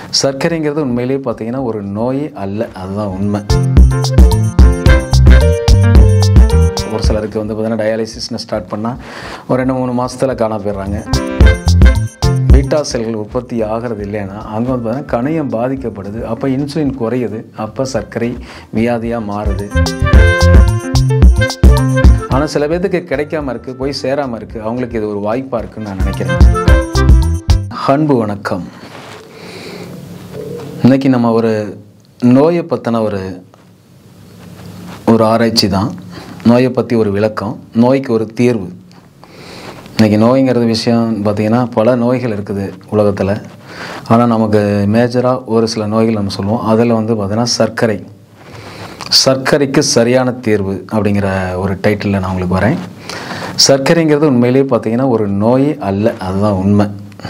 சர்க்கரைங்கிறது உண்மையிலேயே பார்த்தீங்கன்னா ஒரு நோய் அல்ல அதுதான் உண்மை ஒரு சிலருக்கு வந்து பார்த்தீங்கன்னா டயாலிசிஸ்னு ஸ்டார்ட் பண்ணால் ஒரு ரெண்டு மூணு மாதத்தில் காண போயிடுறாங்க பீட்டா செல்கள் உற்பத்தி ஆகிறது இல்லைன்னா அங்கே வந்து பார்த்தீங்கன்னா கணையம் பாதிக்கப்படுது அப்போ இன்சுலின் குறையுது அப்போ சர்க்கரை வியாதியாக மாறுது ஆனால் சில பேர்த்துக்கு கிடைக்காம இருக்குது போய் சேராமல் இருக்குது அவங்களுக்கு இது ஒரு வாய்ப்பாக இருக்குன்னு நான் நினைக்கிறேன் அன்பு வணக்கம் இன்னைக்கு நம்ம ஒரு நோயை பற்றின ஒரு ஒரு ஆராய்ச்சி தான் நோயை பற்றி ஒரு விளக்கம் நோய்க்கு ஒரு தீர்வு இன்றைக்கி நோய்ங்கிறது விஷயம் பார்த்திங்கன்னா பல நோய்கள் இருக்குது உலகத்தில் ஆனால் நமக்கு மேஜராக ஒரு சில நோய்கள் நம்ம சொல்லுவோம் அதில் வந்து பார்த்திங்கன்னா சர்க்கரை சர்க்கரைக்கு சரியான தீர்வு அப்படிங்கிற ஒரு டைட்டிலில் நான் உங்களுக்கு வரேன் சர்க்கரைங்கிறது உண்மையிலேயே பார்த்தீங்கன்னா ஒரு நோய் அல்ல அதுதான் உண்மை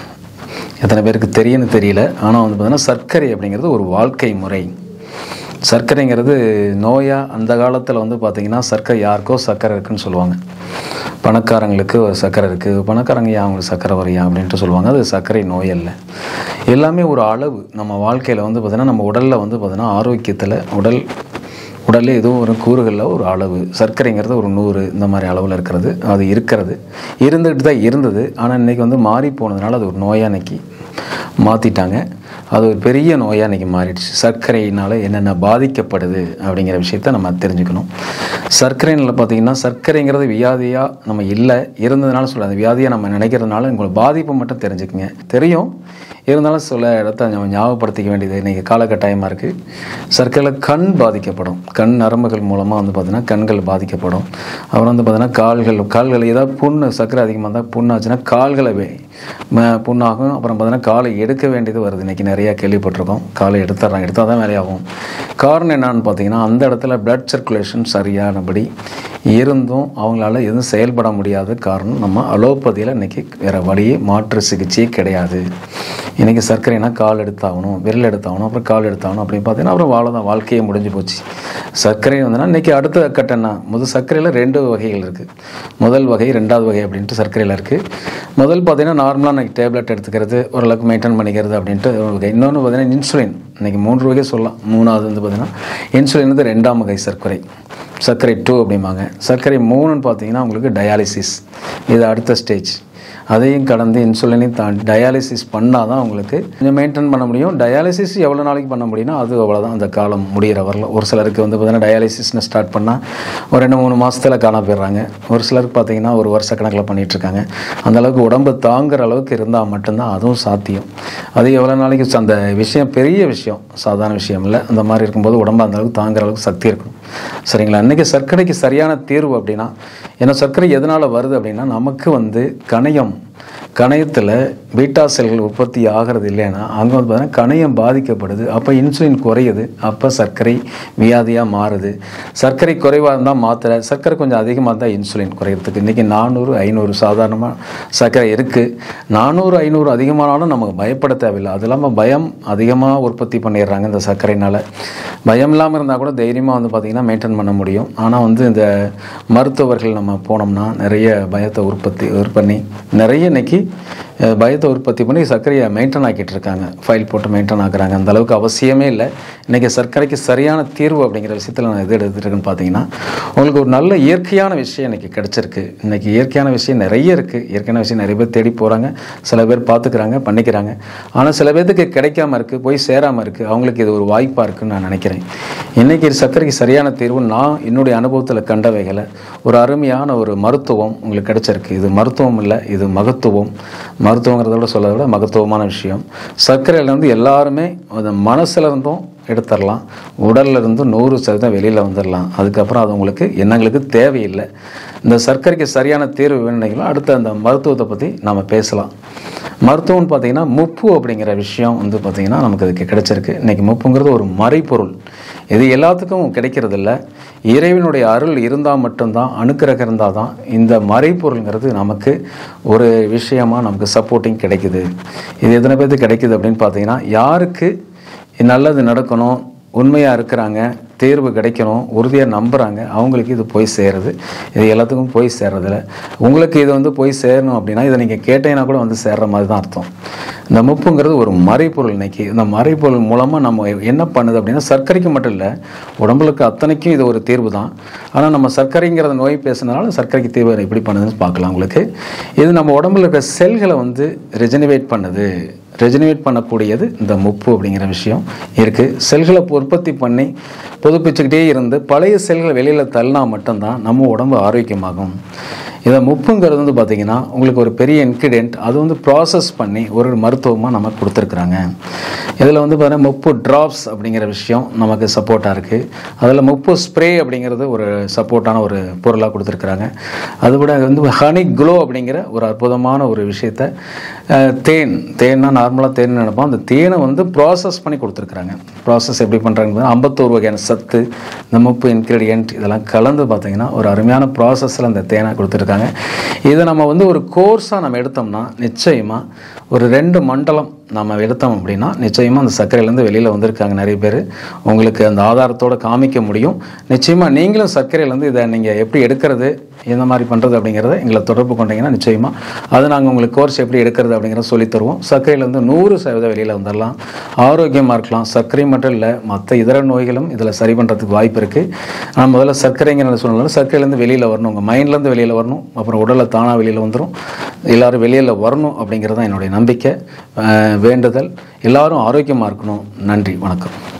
எத்தனை பேருக்கு தெரியும்னு தெரியல ஆனால் வந்து பார்த்தீங்கன்னா சர்க்கரை அப்படிங்கிறது ஒரு வாழ்க்கை முறை சர்க்கரைங்கிறது நோயாக அந்த காலத்தில் வந்து பார்த்திங்கன்னா சர்க்கரை யாருக்கோ சர்க்கரை இருக்குன்னு சொல்லுவாங்க பணக்காரங்களுக்கு ஒரு சர்க்கரை இருக்குது பணக்காரங்க ஏன் அவங்களுக்கு சர்க்கரை வரையா அப்படின்ட்டு சொல்லுவாங்க அது சர்க்கரை நோய் அல்ல எல்லாமே ஒரு அளவு நம்ம வாழ்க்கையில் வந்து பார்த்திங்கன்னா நம்ம உடலில் வந்து பார்த்திங்கன்னா ஆரோக்கியத்தில் உடல் உடலில் எதுவும் ஒரு கூறுகளில் ஒரு அளவு சர்க்கரைங்கிறது ஒரு நூறு இந்த மாதிரி அளவில் இருக்கிறது அது இருக்கிறது இருந்துகிட்டு தான் இருந்தது ஆனால் இன்றைக்கி வந்து மாறி போனதுனால அது ஒரு நோயாக இன்னைக்கு மாற்றிட்டாங்க அது ஒரு பெரிய நோயாக இன்றைக்கி மாறிடுச்சு சர்க்கரையினால் என்னென்ன பாதிக்கப்படுது அப்படிங்கிற விஷயத்த நம்ம தெரிஞ்சுக்கணும் சர்க்கரையில் பார்த்திங்கன்னா சர்க்கரைங்கிறது வியாதியாக நம்ம இல்லை இருந்ததுனால சொல்ல அந்த வியாதியாக நம்ம நினைக்கிறதுனால உங்களுக்கு பாதிப்பு மட்டும் தெரிஞ்சுக்கங்க தெரியும் இருந்தாலும் சில இடத்த நம்ம ஞாபகப்படுத்திக்க வேண்டியது இன்றைக்கி காலகட்டாயமாக இருக்குது சர்க்கரையில் கண் பாதிக்கப்படும் கண் நரம்புகள் மூலமாக வந்து பார்த்திங்கன்னா கண்கள் பாதிக்கப்படும் அப்புறம் வந்து பார்த்திங்கன்னா கால்கள் கால்கள் ஏதாவது புண்ணு சர்க்கரை அதிகமாக இருந்தால் புண்ணாச்சுன்னா கால்களை வே- ம- புண்ணாகும் அப்புறம் பார்த்திங்கன்னா காலை எடுக்க வேண்டியது வருது இன்றைக்கி நிறையா கேள்விப்பட்டிருக்கோம் காலை எடுத்துட்றாங்க எடுத்தால் தான் வேலையாகும் காரணம் என்னன்னு பார்த்தீங்கன்னா அந்த இடத்துல blood சர்க்குலேஷன் சரியானபடி இருந்தும் அவங்களால எதுவும் செயல்பட முடியாத காரணம் நம்ம அலோபதியில் இன்றைக்கி வேறு வழியே மாற்று சிகிச்சையே கிடையாது இன்றைக்கி சர்க்கரைனா கால் எடுத்தாகணும் விரல் எடுத்தாகணும் அப்புறம் கால் எடுத்தாகணும் அப்படின்னு பார்த்தீங்கன்னா அப்புறம் வாழ தான் வாழ்க்கையே முடிஞ்சு போச்சு சர்க்கரை வந்துன்னா இன்றைக்கி அடுத்த கட்டம்னா முதல் சர்க்கரையில் ரெண்டு வகைகள் இருக்குது முதல் வகை ரெண்டாவது வகை அப்படின்ட்டு சர்க்கரையில் இருக்குது முதல் பார்த்தீங்கன்னா நார்மலாக இன்றைக்கி டேப்லெட் எடுத்துக்கிறது ஓரளவுக்கு மெயின்டைன் பண்ணிக்கிறது அப்படின்ட்டு ஒரு வகை இன்னொன்று பார்த்தீங்கன்னா இன்சுலின் இன்றைக்கி மூன்று வகை சொல்லலாம் மூணாவது வந்து பார்த்தீங்கன்னா இன்சுலின் வந்து ரெண்டாம் வகை சர்க்கரை சர்க்கரை டூ அப்படிம்பாங்க சர்க்கரை மூணுன்னு பார்த்தீங்கன்னா உங்களுக்கு டயாலிசிஸ் இது அடுத்த ஸ்டேஜ் அதையும் கடந்து இன்சுலினையும் தாண்டி டயாலிசிஸ் பண்ணால் தான் உங்களுக்கு கொஞ்சம் மெயின்டைன் பண்ண முடியும் டயாலிசிஸ் எவ்வளோ நாளைக்கு பண்ண முடியும்னா அது அவ்வளோதான் அந்த காலம் முடிகிற வரல ஒரு சிலருக்கு வந்து பார்த்தீங்கன்னா டயாலிசிஸ்னு ஸ்டார்ட் பண்ணால் ஒரு ரெண்டு மூணு மாதத்தில் காண போயிடுறாங்க ஒரு சிலருக்கு பார்த்தீங்கன்னா ஒரு வருஷ கணக்கில் பண்ணிட்டு இருக்காங்க அந்த அளவுக்கு உடம்பு தாங்குற அளவுக்கு இருந்தால் மட்டும்தான் அதுவும் சாத்தியம் அது எவ்வளோ நாளைக்கு ச- அந்த விஷயம் பெரிய விஷயம் சாதாரண விஷயம் இல்லை அந்த மாதிரி இருக்கும்போது உடம்பு அந்த அளவுக்கு தாங்குற அளவுக்கு சக்தி இருக்கணும் சரிங்களா இன்றைக்கி சர்க்கரைக்கு சரியான தீர்வு அப்படின்னா ஏன்னா சர்க்கரை எதனால் வருது அப்படின்னா நமக்கு வந்து கணையம் கணையத்தில் பீட்டா செல்கள் உற்பத்தி ஆகிறது இல்லைன்னா அங்கே வந்து பார்த்தீங்கன்னா கணையம் பாதிக்கப்படுது அப்போ இன்சுலின் குறையுது அப்போ சர்க்கரை வியாதியாக மாறுது சர்க்கரை குறைவாக இருந்தால் மாத்திரை சர்க்கரை கொஞ்சம் அதிகமாக இருந்தால் இன்சுலின் குறையிறதுக்கு இன்றைக்கி நானூறு ஐநூறு சாதாரணமாக சர்க்கரை இருக்குது நானூறு ஐநூறு அதிகமானாலும் நமக்கு பயப்பட தேவையில்லை அது இல்லாமல் பயம் அதிகமாக உற்பத்தி பண்ணிடுறாங்க இந்த சர்க்கரைனால் பயம் இல்லாமல் இருந்தால் கூட தைரியமாக வந்து பார்த்திங்கன்னா மெயின்டைன் பண்ண முடியும் ஆனால் வந்து இந்த மருத்துவர்கள் நம்ம போனோம்னா நிறைய பயத்தை உற்பத்தி இது பண்ணி நிறைய இன்னைக்கு அஹ், பயத்தை உற்பத்தி பண்ணி சர்க்கரையை மெயின்டைன் ஆக்கிட்டு இருக்காங்க ஃபைல் போட்டு மெயின்டைன் ஆக்குறாங்க அந்த அளவுக்கு அவசியமே இல்லை இன்றைக்கி சர்க்கரைக்கு சரியான தீர்வு அப்படிங்கிற விஷயத்தில் நான் எது எடுத்துட்டு இருக்கேன்னு பார்த்தீங்கன்னா உங்களுக்கு ஒரு நல்ல இயற்கையான விஷயம் இன்றைக்கி கிடச்சிருக்கு இன்றைக்கி இயற்கையான விஷயம் நிறைய இருக்குது இயற்கையான விஷயம் நிறைய பேர் தேடி போகிறாங்க சில பேர் பார்த்துக்கிறாங்க பண்ணிக்கிறாங்க ஆனால் சில பேர்த்துக்கு கிடைக்காம இருக்குது போய் சேராமல் இருக்குது அவங்களுக்கு இது ஒரு வாய்ப்பாக இருக்குன்னு நான் நினைக்கிறேன் இன்றைக்கி சர்க்கரைக்கு சரியான தீர்வு நான் என்னுடைய அனுபவத்தில் கண்டவைகளை ஒரு அருமையான ஒரு மருத்துவம் உங்களுக்கு கிடைச்சிருக்கு இது மருத்துவம் இல்லை இது மகத்துவம் மருத்துவங்கிறத விட சொல்றதை விட மகத்துவமான விஷயம் சர்க்கரையில் வந்து எல்லாருமே அந்த மனசுல இருந்தும் எடுத்துடலாம் உடல்ல இருந்து நூறு சதவீதம் வெளியில் வந்துடலாம் அதுக்கப்புறம் அது உங்களுக்கு எண்ணங்களுக்கு தேவையில்லை இந்த சர்க்கரைக்கு சரியான தீர்வு வேணுங்களோ அடுத்த அந்த மருத்துவத்தை பற்றி நாம் பேசலாம் மருத்துவம்னு பார்த்தீங்கன்னா முப்பு அப்படிங்கிற விஷயம் வந்து பார்த்திங்கன்னா நமக்கு அதுக்கு கிடைச்சிருக்கு இன்றைக்கி முப்புங்கிறது ஒரு மறைப்பொருள் இது எல்லாத்துக்கும் கிடைக்கிறது இல்ல இறைவனுடைய அருள் இருந்தால் மட்டும்தான் அனுக்கிரகம் இருந்தால் தான் இந்த மறைப்பொருளுங்கிறது நமக்கு ஒரு விஷயமா நமக்கு சப்போர்ட்டிங் கிடைக்குது இது எத்தனை பேருக்கு கிடைக்குது அப்படின்னு பார்த்தீங்கன்னா யாருக்கு நல்லது நடக்கணும் உண்மையாக இருக்கிறாங்க தீர்வு கிடைக்கணும் உறுதியாக நம்புகிறாங்க அவங்களுக்கு இது போய் சேருது இது எல்லாத்துக்கும் போய் சேர்றதில்ல உங்களுக்கு இது வந்து போய் சேரணும் அப்படின்னா இதை நீங்கள் கேட்டீங்கன்னா கூட வந்து சேர்ற மாதிரி தான் அர்த்தம் இந்த முப்புங்கிறது ஒரு மறைப்பொருள் இன்னைக்கு இந்த மறைப்பொருள் மூலமாக நம்ம என்ன பண்ணுது அப்படின்னா சர்க்கரைக்கு மட்டும் இல்லை உடம்புக்கு அத்தனைக்கும் இது ஒரு தீர்வு தான் ஆனால் நம்ம சர்க்கரைங்கிறத நோய் பேசுனதுனால சர்க்கரைக்கு தீர்வு எப்படி பண்ணுதுன்னு பார்க்கலாம் உங்களுக்கு இது நம்ம உடம்புல இருக்க செல்களை வந்து ரெஜெனவேட் பண்ணுது ரெஜெனவேட் பண்ணக்கூடியது இந்த முப்பு அப்படிங்கிற விஷயம் இருக்குது செல்களை உற்பத்தி பண்ணி புதுப்பிச்சுக்கிட்டே இருந்து பழைய செல்களை வெளியில் தள்ளினா மட்டும்தான் நம்ம உடம்பு ஆரோக்கியமாகும் இதை முப்புங்கிறது வந்து பார்த்திங்கன்னா உங்களுக்கு ஒரு பெரிய இன்க்ரீடியன்ட் அது வந்து ப்ராசஸ் பண்ணி ஒரு மருத்துவமாக நமக்கு கொடுத்துருக்குறாங்க இதில் வந்து பார்த்தீங்கன்னா முப்பு ட்ராப்ஸ் அப்படிங்கிற விஷயம் நமக்கு சப்போர்ட்டாக இருக்குது அதில் முப்பு ஸ்ப்ரே அப்படிங்கிறது ஒரு சப்போர்ட்டான ஒரு பொருளாக கொடுத்துருக்குறாங்க அது கூட வந்து ஹனி க்ளோ அப்படிங்கிற ஒரு அற்புதமான ஒரு விஷயத்த அஹ், தேன் தேன்னா நார்மலாக தேன் நினைப்போம் அந்த தேனை வந்து ப்ராசஸ் பண்ணி கொடுத்துருக்குறாங்க ப்ராசஸ் எப்படி பண்ணுறாங்க ஐம்பத்தோரு வகையான சத்து இந்த முப்பு இன்க்ரீடியன்ட் இதெல்லாம் கலந்து பார்த்தீங்கன்னா ஒரு அருமையான ப்ராசஸில் அந்த தேனை கொடுத்துருக்காங்க இதை நம்ம வந்து ஒரு கோர்ஸாக நம்ம எடுத்தோம்னா நிச்சயமாக ஒரு ரெண்டு மண்டலம் நம்ம எடுத்தோம் அப்படின்னா நிச்சயமாக அந்த சர்க்கரையிலேருந்து வெளியில் வந்திருக்காங்க நிறைய பேர் உங்களுக்கு அந்த ஆதாரத்தோட காமிக்க முடியும் நிச்சயமாக நீங்களும் சர்க்கரையிலேருந்து இதை நீங்கள் எப்படி எடுக்கிறது எந்த மாதிரி பண்ணுறது அப்படிங்கிறத எங்களை தொடர்பு கொண்டீங்கன்னா நிச்சயமாக அது நாங்கள் உங்களுக்கு கோர்ஸ் எப்படி எடுக்கிறது அப்படிங்கிறத சொல்லித் தருவோம் சர்க்கரையிலேருந்து நூறு சதவீதம் வெளியில் வந்துடலாம் ஆரோக்கியமாக இருக்கலாம் சர்க்கரை மட்டும் இல்லை மற்ற இதர நோய்களும் இதில் சரி பண்ணுறதுக்கு வாய்ப்பு இருக்குது ஆனால் முதல்ல சர்க்கரைங்கிற சொன்னாலும் சர்க்கரையிலேருந்து வெளியில் வரணும் உங்கள் மைண்ட்லேருந்து வெளியில் வரணும் அப்புறம் உடலில் தானாக வெளியில் வந்துடும் எல்லாரும் வெளியில் வரணும் அப்படிங்கிறது தான் என்னுடைய நம்பிக்கை அஹ் வேண்டுதல் எல்லாரும் ஆரோக்கியமாக இருக்கணும் நன்றி வணக்கம்